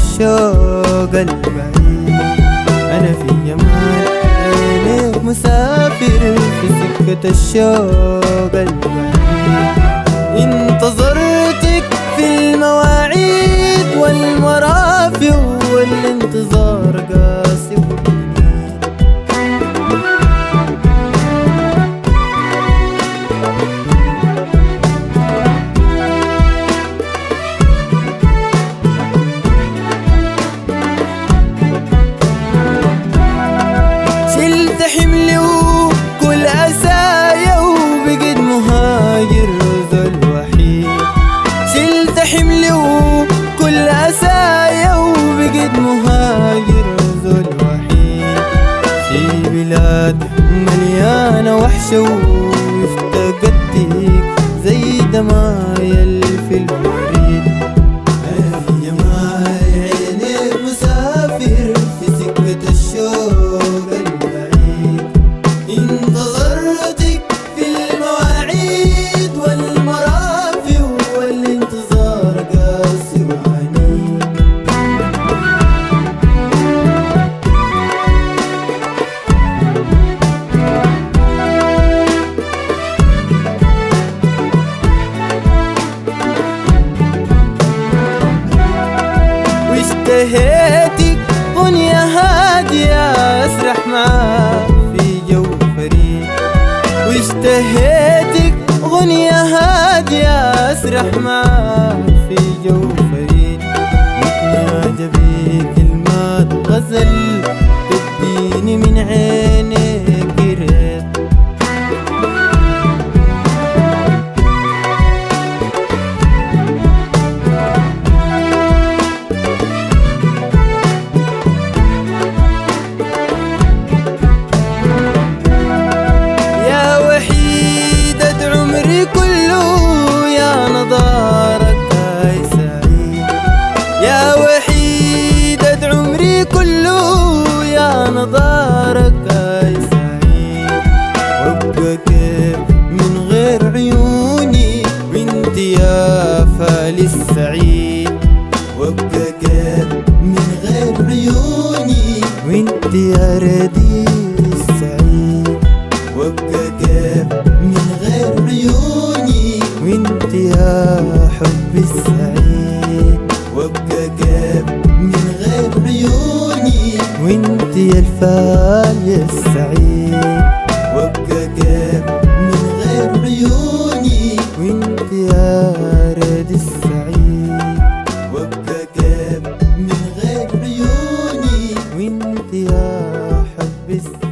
الشوق البعيد أنا في جمال عينيك مسافر في سكة الشوق البعيد انتظرتك في المواعيد والمرافق والانتظار قاسي وعنيد شلت حملي وكل أسايا وبقيت مهاجر ذو الوحيد شلت حملي وكل أسايا وبقيت مهاجر ذو الوحيد في بلاد مليانة وحشة وافتقدتك زي دمايل في الوريد أنا في جمال عينيك مسافر في سكة الشوق البعيد انتظرتك في المواعيد والمرافق والانتظار قاسي وعنيد واشتهيتك غنية هادية اسرح معاك في جو فريد واشتهيتك غنية هادية اسرح معاك في جو فريد متناجى بكلمات غزل تديني من عينيك قريت يا وحيدة عمري كله يا نظارك هاي سعيد يا وحيدة عمري كله يا نظارك هاي سعيد وابقى كيف من غير عيوني وانت يا فالي السعيد وابقى كيف من غير عيوني وانت يا رديء السعيد وابقى كيف من غير عيوني وانت يا حبي السعيد وابقى كيف من غير عيوني وانت يا الفالي السعيد وابقى كيف من غير عيوني وانت يا رد السعيد وابقى كيف من غير عيوني وانت يا حبي السعيد